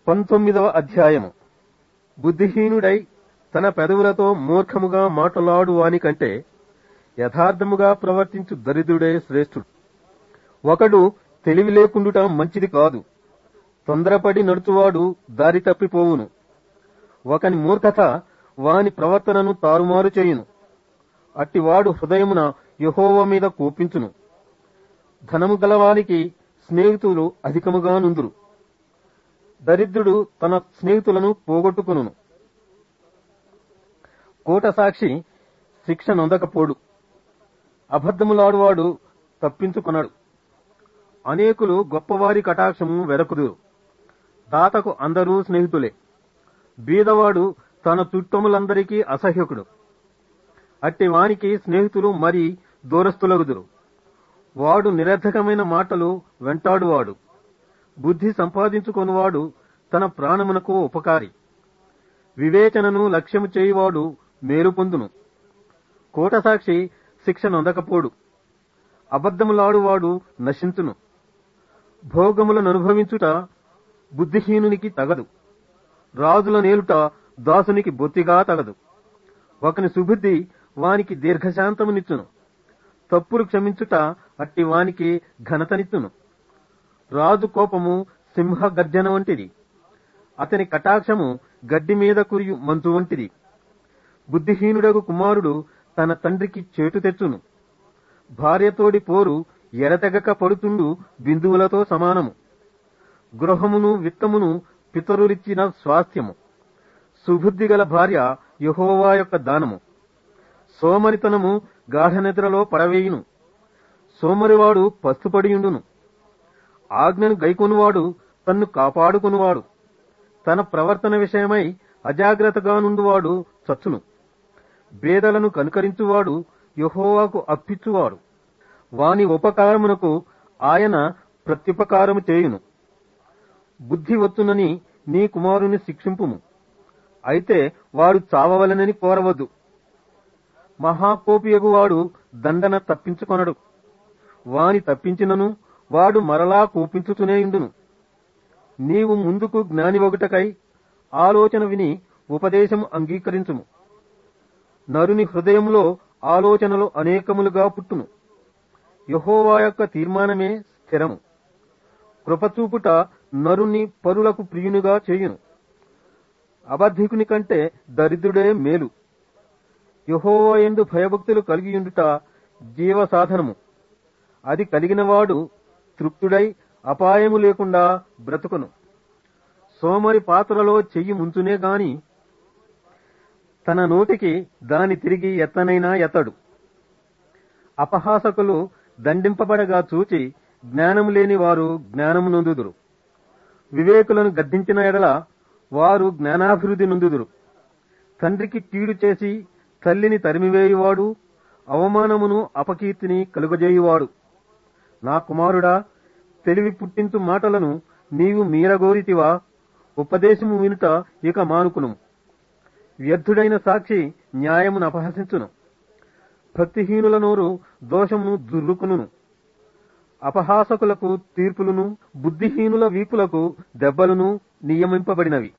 పంతొమ్మిదవ అధ్యాయము బుద్ధిహీనుడై తన పెదవులతో మూర్ఖముగా మాటలాడు వానికంటే యథార్థముగా ప్రవర్తించు దరిద్రుడే శ్రేష్ఠుడు ఒకడు తెలివి లేకుండుట మంచిది కాదు తొందరపడి నడుచువాడు దారి తప్పిపోవును ఒకని మూర్ఖత వాని ప్రవర్తనను తారుమారు చేయును అట్టివాడు హృదయమున యెహోవా మీద కోపించును ధనము గలవానికి స్నేహితులు అధికముగా నుందురు దరిద్రుడు తన స్నేహితులను పోగొట్టుకును కోట సాక్షి శిక్ష నొందకపోడు అబద్ధములాడువాడు తప్పించుకొనడు అనేకులు గొప్పవారి కటాక్షము వెరకుదురు దాతకు అందరూ స్నేహితులే బీదవాడు తన చుట్టములందరికీ అసహ్యకుడు అట్టి వానికి స్నేహితులు మరి దూరస్తులగుదురు వాడు నిరర్ధకమైన మాటలు వెంటాడువాడు బుద్ధి సంపాదించుకొనువాడు తన ప్రాణమునకు ఉపకారి వివేచనను లక్ష్యము చేయువాడు మేలు పొందును కోటసాక్షి శిక్ష నొందకపోడు అబద్ధములాడువాడు నశించును భోగములను అనుభవించుట బుద్ధిహీనునికి తగదు రాజుల నేలుట దాసునికి బొత్తిగా తగదు ఒకని సుబుద్ధి వానికి దీర్ఘశాంతమునిచ్చును తప్పులు క్షమించుట అట్టి వానికి ఘనతనిచ్చును రాజు కోపము సింహ గర్జన వంటిది అతని కటాక్షము గడ్డి మీద కురియు మంచు వంటిది బుద్ధిహీనుడగు కుమారుడు తన తండ్రికి చేటు తెచ్చును భార్యతోడి పోరు ఎడతెగక పడుతుండు బిందువులతో సమానము గృహమును విత్తమును పితరులిచ్చిన స్వాస్థ్యము సుబుద్ధి గల భార్య యహోవా యొక్క దానము సోమరితనము గాఢనిద్రలో పడవేయును సోమరివాడు పస్తుపడియుండును ఆజ్ఞను గైకొనువాడు తన్ను కాపాడుకునువాడు తన ప్రవర్తన విషయమై అజాగ్రత్తగా నుండువాడు చచ్చును బేదలను కనుకరించువాడు యహోవాకు అప్పిచ్చువాడు వాని ఉపకారమునకు ఆయన ప్రత్యుపకారము చేయును బుద్ధి వచ్చునని నీ కుమారుని శిక్షింపుము అయితే వాడు చావవలనని కోరవద్దు మహాకోపియగువాడు దండన తప్పించుకొనడు వాని తప్పించినను వాడు మరలా కోపించుచునేయుండును నీవు ముందుకు జ్ఞాని ఒకటకై ఆలోచన విని ఉపదేశము అంగీకరించుము నరుని హృదయంలో ఆలోచనలు అనేకములుగా పుట్టును యహోవా యొక్క తీర్మానమే స్థిరము కృపచూపుట నరుని పరులకు ప్రియునిగా చేయును అబద్ధికుని కంటే దరిద్రుడే మేలు యహోవా ఎందు భయభక్తులు కలిగియుండుట జీవ సాధనము అది కలిగినవాడు తృప్తుడై అపాయము లేకుండా బ్రతుకును సోమరి పాత్రలో చెయ్యి ముంచునే గాని తన నోటికి దాని తిరిగి ఎత్తనైనా ఎత్తడు అపహాసకులు దండింపబడగా చూచి జ్ఞానము లేని వారు జ్ఞానము నొందుదురు వివేకులను గద్దించిన ఎడల వారు జ్ఞానాభివృద్ధి నొందుదురు తండ్రికి కీడు చేసి తల్లిని తరిమివేయువాడు అవమానమును అపకీర్తిని కలుగజేయువాడు నా కుమారుడా తెలివి పుట్టించు మాటలను నీవు మీరగోరితివా ఉపదేశము వినుట ఇక మానుకును వ్యర్థుడైన సాక్షి న్యాయమును అపహసించును భక్తిహీనుల నోరు దోషమును దుర్రుకును అపహాసకులకు తీర్పులను బుద్ధిహీనుల వీపులకు దెబ్బలను నియమింపబడినవి